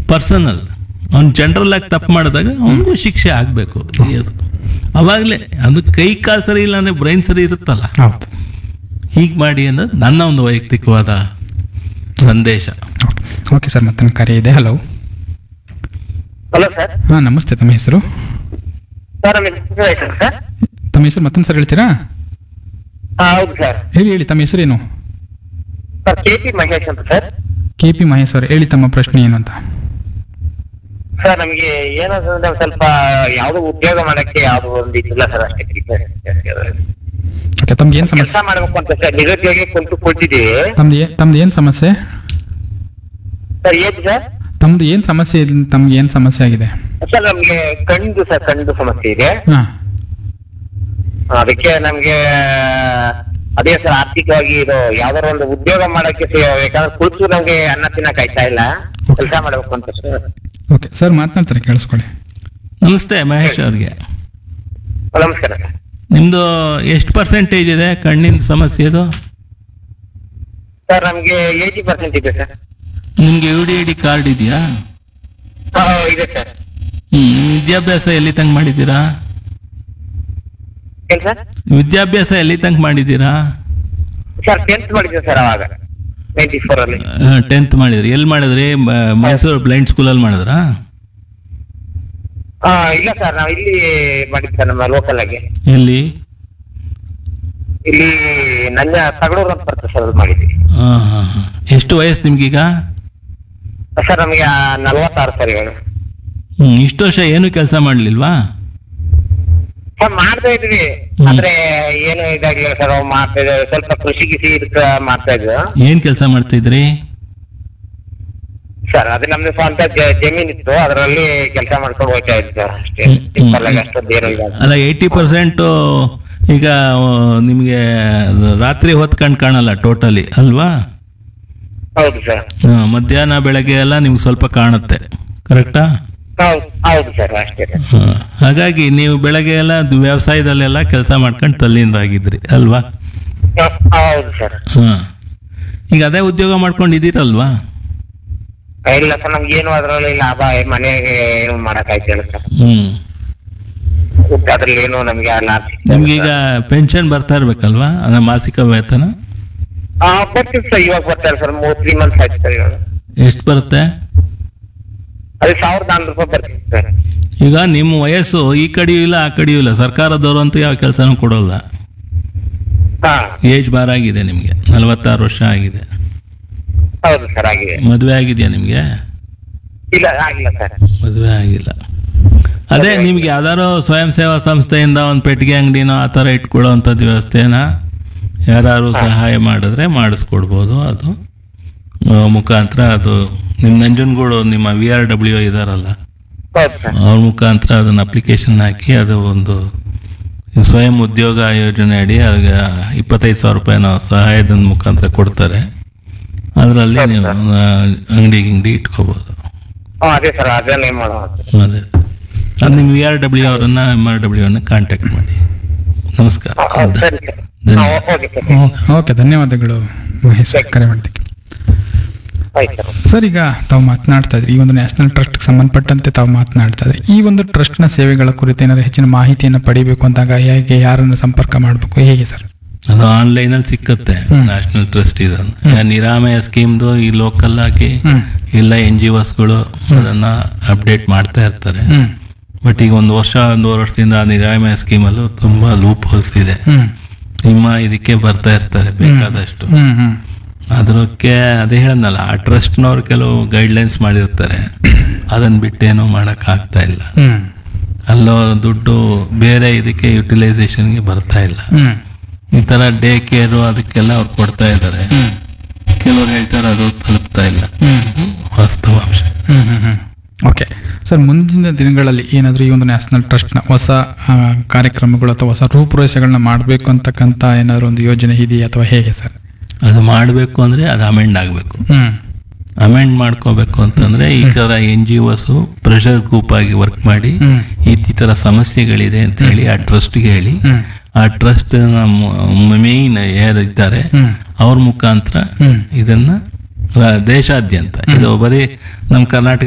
Personal ಅವ್ನು general ಆಗಿ ತಪ್ಪು ಮಾಡಿದಾಗ ಅವನಿಗೂ ಶಿಕ್ಷೆ ಆಗಬೇಕು ಅದು ಅವಾಗಲೇ ಅದು ಕೈ ಕಾಲು ಸರಿ ಇಲ್ಲ ಅಂದರೆ ಬ್ರೈನ್ ಸರಿ ಇರುತ್ತಲ್ಲ ಹೌದು ಹೀಗೆ ಮಾಡಿ ಅನ್ನೋದು ನನ್ನ ಒಂದು ವೈಯಕ್ತಿಕವಾದ ಸಂದೇಶ ಓಕೆ ಓಕೆ ಸರ್ ಮತ್ತೊಂದು ಕರೆ ಇದೆ ಹಲೋ ಹಲೋ ಸರ್ ಹಾಂ ನಮಸ್ತೆ ತಮ್ಮ ಹೆಸರು ಸರ್ ನಮ್ಮ ಹೆಸರು ಆಯ್ತು ಸರ್ ತಮ್ಮ ಹೆಸರು ಮತ್ತೊಂದು ಸರ್ ಹೇಳ್ತೀರಾ ಹಾ ಹೌದು ಸರ್ ಹೇಳಿ ಹೇಳಿ ತಮ್ಮ ಹೆಸರೇನು ಸರ್ ಕೆ ಪಿ ಮಹೇಶ್ ಅಂತ ಸರ್ ಕೆ ಪಿ ಮಹೇಶ್ ಅವರು ಹೇಳಿ ತಮ್ಮ ಪ್ರಶ್ನೆ ಏನು ಅಂತ ಸರ್ ನಮಗೆ ಏನಂತಂದ್ರೆ ಒಂದ್ ಸ್ವಲ್ಪ ಯಾವ್ದು ಉದ್ಯೋಗ ಮಾಡಕ್ಕೆ ಯಾವ್ದು ಒಂದು ಇದಿಲ್ಲ ಸರ್ ಅಷ್ಟೇ ಓಕೆ ತಮ್ಗೆ ಏನು ಕೆಲಸ ಸಮಸ್ಯೆ ಮಾಡ್ಬೇಕು ಅಂತ ಸರ್ ನಿರುದ್ಯೋಗಿ ಕುಂತು ಕೊಟ್ಟಿದ್ದೀವಿ ತಮ್ದು ಏ- ತಮ್ದು ಏನು ಸಮಸ್ಯೆ ಸರ್ ಏನ್ ಸರ್ ತಮ್ದು ಏನು ಸಮಸ್ಯೆ ಇದೆ ತಮ್ಗೆ ಏನು ಸಮಸ್ಯೆ ಆಗಿದೆ ಸರ್ ನಮ್ಗೆ ಕಣ್ಣು ಸರ್ ಕಣ್ಣು ಸಮಸ್ಯೆ ಇದೆ ಹಾಂ ಅದಕ್ಕೆ ನಮ್ಗೆ ಅದೇ ಸರ್ ಆರ್ಥಿಕವಾಗಿ ಇದು ಯಾವ್ದಾರ ಒಂದು ಉದ್ಯೋಗ ಮಾಡಕ್ಕೆ ಸ- ಯಾಕಂದ್ರೆ ಕುಳಿತು ನಮ್ಗೆ ಅನ್ನ ತಿನ್ನಕ್ ಆಯ್ತಾ ಇಲ್ಲ ಕೆಲಸ ಮಾಡ್ಬೇಕು ಅಂತ ಸರ್ ಓಕೆ ಸರ್ ಮಾತನಾಡ್ತಾರೆ ಕೇಳಿಸ್ಕೊಳ್ಳಿ ನಮಸ್ತೆ ಮಹೇಶ್ ಅವ್ರಿಗೆ ನಮಸ್ಕಾರ ಸರ್ ನಿಮ್ಮದು ಎಷ್ಟು ಪರ್ಸೆಂಟೇಜ್ ಇದೆ ಕಣ್ಣಿನ ಸಮಸ್ಯೆದು ಸರ್ ನಮ್ಗೆ ಏಯ್ಟಿ ಪರ್ಸೆಂಟ್ ಇದೆ ಸರ್ ನಿಮಗೆ U D I D card ಇದೆಯಾ ಹಾ, ಇದೆ ಸರ್ ಹ್ಮ್, ವಿದ್ಯಾಭ್ಯಾಸ ಎಲ್ಲಿ ತನಕ ಮಾಡಿದ್ದೀರಾ ಏನ್ ಸರ್ ವಿದ್ಯಾಭ್ಯಾಸ ಎಲ್ಲಿ ತನಕ ಮಾಡಿದ್ದೀರಾ ಸರ್ ಟೆಂತ್ ಮಾಡಿದ್ದೆ ಸರ್ ಅವಾಗ ನೈಂಟಿ ಫೋರ್ ಅಲ್ಲಿ ಟೆಂತ್ ಮಾಡಿದ್ರಿ ಎಲ್ಲಿ ಮಾಡಿದ್ರಿ ಮ- ಮೈಸೂರು ಬ್ಲೈಂಡ್ ಸ್ಕೂಲಲ್ಲಿ ಮಾಡಿದ್ರಾ ಆ, ಇಲ್ಲ ಸರ್ ನಾವು ಇಲ್ಲಿ ಮಾಡಿದ್ದೆ ಸರ್ ನಮ್ಮ ಲೋಕಲ್ ಆಗಿ ಎಲ್ಲಿ ಇಲ್ಲಿ ನನ್ನ ತಗಡೂರು ಅಂತ ಬರ್ತದೆ ಸರ್ ಅದು ಮಾಡಿದ್ವಿ ಹಾಂ ಹಾಂ ಹಾಂ ಎಷ್ಟು ವಯಸ್ಸು ನಿಮ್ಗೀಗ ಸರ್ ನಮಗೆ ನಲ್ವತ್ತಾರು ಸರ್ ಇವಾಗ ಹ್ಮ್ ಇಷ್ಟು ವರ್ಷ ಏನು ಕೆಲಸ ಮಾಡಲಿಲ್ವಾ ಸರ್ ಮಾಡ್ತಾ ಇದ್ವಿ ಹ್ಮ್. ಆದ್ರೆ ಏನು ಇದಾಗಿಲ್ಲ ಸರ್ ಅವು ಮಾಡ್ತಾ ಇದ್ವಿ ಸ್ವಲ್ಪ ಕೃಷಿ ಗಿಸಿ ಇದಕ್ಕ ಮಾಡ್ತಾ ಇದ್ವಿ ಏನು ಕೆಲಸ ಮಾಡ್ತಿದ್ರಿ ಸರ್ ಅದು ನಮ್ದು ಸ್ವಂತ ಜ- ಜಮೀನ್ ಇತ್ತು ಅದರಲ್ಲಿ ಕೆಲಸ ಮಾಡ್ಕೊಂಡು ಹೋಗ್ತಾ ಇದ್ವಿ ಸರ್ ಅಷ್ಟೇ ಹ್ಮ್. ಸಿಂಪಲ್ ಆಗಿ ಅಷ್ಟೊಂದು ಏನು ಇಲ್ಲ ಅಲ್ಲ ಏಯ್ಟಿ ಪರ್ಸೆಂಟು ಈಗ ನಿಮಗೆ ರಾತ್ರಿ ಹೊತ್ತು ಕಣ್ ಕಾಣಲ್ಲ ಟೋಟಲಿ ಅಲ್ವಾ ಹೌದು ಸರ್ ಹಾ, ಮಧ್ಯಾಹ್ನ ಬೆಳಗ್ಗೆ ಎಲ್ಲ ನಿಮ್ಗೆ ಸ್ವಲ್ಪ ಕಾಣುತ್ತೆ ಕರೆಕ್ಟಾ ಹೌದು ಹೌದು ಸರ್ ಅಷ್ಟೇ ಸರ್ ಹಾ. ಹಾಗಾಗಿ ನೀವು ಬೆಳಗ್ಗೆ ಎಲ್ಲ ದು- ವ್ಯವಸಾಯದಲ್ಲೆಲ್ಲ ಕೆಲಸ ಮಾಡ್ಕೊಂಡು ತಲ್ಲಿಂದಾಗಿದ್ರಿ ಅಲ್ವಾ ಹ- ಹೌದು ಸರ್ ಹಾಂ ಈಗ ಅದೇ ಉದ್ಯೋಗ ಮಾಡ್ಕೊಂಡಿದ್ದೀರಲ್ವಾ ಇಲ್ಲ ಸರ್ ನಮ್ಗೆ ಏನು ಅದ್ರಲ್ಲಿ ಲಾಭ ಮನೆಗೆ ಏನು ಮಾಡಕ್ ಆಯ್ತಿಲ್ಲ ಸರ್ ಹ್ಞೂ ಅದ್ರಲ್ಲಿ ಏನು ನಮ್ಗೆ ಲಾಭ ಸಿಗ್ತಾ ಇಲ್ಲ ನಿಮ್ಗೀಗ ಪೆನ್ಷನ್ ಬರ್ತಾ ಇರ್ಬೇಕಲ್ವಾ ಅಂದ್ರೆ ಮಾಸಿಕ ವೇತನ ಆ, ಬರ್ತೀವಿ ಸರ್ ಇವಾಗ ಬರ್ತಾರೆ ಸರ್ ಮೂರ್ ತ್ರೀ ಮಂತ್ಸ್ ಆಯ್ತು ಸರ್ ಇವಾಗ ಎಷ್ಟು ಬರುತ್ತೆ ಅದು ಸಾವಿರದ ನಾನ್ನೂರು ರೂಪಾಯಿ ಬರ್ತೀವಿ ಸರ್ ಈಗ ನಿಮ್ಮ ವಯಸ್ಸು ಈ ಕಡೆಯೂ ಇಲ್ಲ ಆ ಕಡೆಯೂ ಇಲ್ಲ ಸರ್ಕಾರದವರು ಅಂತೂ ಯಾವ ಕೆಲಸನೂ ಕೊಡೋಲ್ಲ ಹಾ ಏಜ್ ಬಾರ್ ಆಗಿದೆ ನಿಮಗೆ ನಲವತ್ತಾರು ವರ್ಷ ಆಗಿದೆ ಹೌದು ಸರ್ ಆಗಿದೆ ಮದುವೆ ಆಗಿದೆಯಾ ನಿಮಗೆ ಇಲ್ಲ ಆಗಿಲ್ಲ ಸರ್ ಮದುವೆ ಆಗಿಲ್ಲ ಅದೇ ನಿಮ್ಗೆ ಯಾವ್ದಾದ್ರು ಸ್ವಯಂ ಸೇವಾ ಸಂಸ್ಥೆಯಿಂದ ಒಂದು ಪೆಟ್ಟಿಗೆ ಅಂಗಡಿನೋ ಆ ಥರ ಇಟ್ಕೊಳ್ಳೋ ಅಂಥದ್ದು ವ್ಯವಸ್ಥೆನ ಯಾರು ಸಹಾಯ ಮಾಡಿದ್ರೆ ಮಾಡಿಸ್ಕೊಡ್ಬೋದು ಅದು ಆ, ಮುಖಾಂತರ ಅದು ನಿಮ್ಮ ನಂಜನಗೂಡು ನಿಮ್ಮ ವಿ ಆರ್ ಡಬ್ಲ್ಯೂ ಇದಾರಲ್ಲ ಹೌದು ಸರ್ ಅವ್ರ ಮುಖಾಂತರ ಅದನ್ನು ಅಪ್ಲಿಕೇಶನ್ ಹಾಕಿ ಅದು ಒಂದು ಸ್ವಯಂ ಉದ್ಯೋಗ ಯೋಜನೆ ಅಡಿ ಆಗ ಇಪ್ಪತ್ತೈದು ಸಾವಿರ ರೂಪಾಯಿನ ಸಹಾಯದ ಮುಖಾಂತರ ಕೊಡ್ತಾರೆ ಅದರಲ್ಲಿ ನೀವು ಆ, ಅಂಗಡಿ ಗಿಂಗಡಿ ಇಟ್ಕೋಬೋದು ಹಾ ಅದೇ ಸರ್ ಅದನ್ನೇ ಮಾಡೋಣ ಅದೇ ಅದು ನಿಮ್ಮ ವಿ ಆರ್ ಡಬ್ಲ್ಯೂ ಅವರನ್ನು ಎಮ್ ಆರ್ ಡಬ್ಲ್ಯೂ ಅನ್ನ ಕಾಂಟ್ಯಾಕ್ಟ್ ಮಾಡಿ ನಮಸ್ಕಾರ ಹಾ, ಹಾ, ಸರಿ ಸರ್ ಧನ್ಯ- ಹಾ, ಓಕೆ ಸರ್ ಓಕೆ ಧನ್ಯವಾದಗಳು ಮಹೇಶ್ ಅವ್ರೆ, ಕರೆ ಮಾಡಿದ್ದಕ್ಕೆ ಆಯ್ತು ಸರ್ ಸರ್ ಈಗ ತಾವು ಮಾತನಾಡ್ತಾ ಇದ್ರಿ ಈ ಒಂದು ನ್ಯಾಷನಲ್ ಟ್ರಸ್ಟ್ಗೆ ಸಂಬಂಧಪಟ್ಟಂತೆ ತಾವು ಮಾತನಾಡ್ತಾ ಇದ್ರಿ ಈ ಒಂದು ಟ್ರಸ್ಟ್ನ ಸೇವೆಗಳ ಕುರಿತು ಏನಾದ್ರು ಹೆಚ್ಚಿನ ಮಾಹಿತಿಯನ್ನು ಪಡಿಬೇಕು ಅಂದಾಗ ಹೇಗೆ ಯಾರನ್ನು ಸಂಪರ್ಕ ಮಾಡಬೇಕು ಹೇಗೆ ಸರ್ ಅದು ಆನ್ಲೈನಲ್ಲಿ ಸಿಕ್ಕತ್ತೆ ಹ್ಮ್. ನ್ಯಾಷನಲ್ ಟ್ರಸ್ಟ್ ಇದನ್ನು ನಿರಾಮಯ ಸ್ಕೀಮ್ದು ಈ ಲೋಕಲ್ ಆಗಿ ಹ್ಮ್. ಎಲ್ಲ ಎನ್ ಜಿ ಒಸ್ಗಳು ಅದನ್ನು ಅಪ್ಡೇಟ್ ಮಾಡ್ತಾ ಇರ್ತಾರೆ ಹ್ಮ್ ಬಟ್ ಈಗ ಒಂದು ವರ್ಷ ಒಂದೂವರೆ ವರ್ಷದಿಂದ ಆ ನಿರಾಮಯ ಸ್ಕೀಮಲ್ಲೂ ತುಂಬ ಲೂಪ್ ಹೋಲ್ಸ್ ಇದೆ ಹ್ಮ್ ನಿಮ್ಮ ಇದಕ್ಕೆ ಬರ್ತಾ ಇರ್ತಾರೆ ಬೇಕಾದಷ್ಟು ಹ್ಮ್ ಹ್ಮ್ ಅದಕ್ಕೆ ಅದೇ ಹೇಳದ್ನಲ್ಲ ಆ ಟ್ರಸ್ಟ್ನವ್ರು ಕೆಲವು ಗೈಡ್ಲೈನ್ಸ್ ಮಾಡಿರ್ತಾರೆ ಅದನ್ನು ಬಿಟ್ಟೇನು ಮಾಡೋಕ್ಕಾಗ್ತಾ ಇಲ್ಲ ಹ್ಮ್ ಅಲ್ಲೋ ದುಡ್ಡು ಬೇರೆ ಇದಕ್ಕೆ ಯುಟಿಲೈಸೇಷನ್ಗೆ ಬರ್ತಾ ಇಲ್ಲ ಹ್ಮ್ ಈ ಥರ ಡೇ ಕೇರು ಅದಕ್ಕೆಲ್ಲ ಅವ್ರು ಕೊಡ್ತಾ ಇದ್ದಾರೆ ಹ್ಮ್ ಕೆಲವ್ರು ಹೇಳ್ತಾರೆ ಅದು ತಲುಪ್ತಾ ಇಲ್ಲ ಹ್ಮ್ ಇದು ವಾಸ್ತವಾಂಶ ಹ್ಮ್ ಹ್ಮ್ ಹ್ಮ್ ಓಕೆ ಸರ್ ಮುಂದಿನ ದಿನಗಳಲ್ಲಿ ಏನಾದರೂ ಈ ಒಂದು ನ್ಯಾಷನಲ್ ಟ್ರಸ್ಟ್ನ ಹೊಸ ಆ, ಕಾರ್ಯಕ್ರಮಗಳು ಅಥವಾ ಹೊಸ ರೂಪುರೇಷೆಗಳನ್ನ ಮಾಡಬೇಕು ಅಂತಕ್ಕಂಥ ಏನಾದರೂ ಒಂದು ಯೋಜನೆ ಇದೆಯಾ ಅಥವಾ ಹೇಗೆ ಸರ್ ಅದು ಮಾಡಬೇಕು ಅಂದರೆ ಅದು ಅಮೆಂಡ್ ಆಗಬೇಕು ಹ್ಮ್ ಅಮೆಂಡ್ ಮಾಡ್ಕೋಬೇಕು ಅಂತಂದ್ರೆ ಈ ಥರ N G Os pressure group ಆಗಿ ವರ್ಕ್ ಮಾಡಿ ಹ್ಮ್. ಈ ಈ ಥರ ಸಮಸ್ಯೆಗಳಿದೆ ಅಂತ ಹೇಳಿ ಆ ಟ್ರಸ್ಟ್ಗೆ ಹೇಳಿ ಹ್ಮ್. ಆ ಟ್ರಸ್ಟ್ ಮೇಯ್ನ್ ಯಾರು ಇದ್ದಾರೆ ಹ್ಮ್. ಅವ್ರ ಮುಖಾಂತರ ಹ್ಮ್. ಇದನ್ನ ರ- ದೇಶಾದ್ಯಂತ ಇದು ಬರೀ ನಮ್ಮ ಕರ್ನಾಟಕ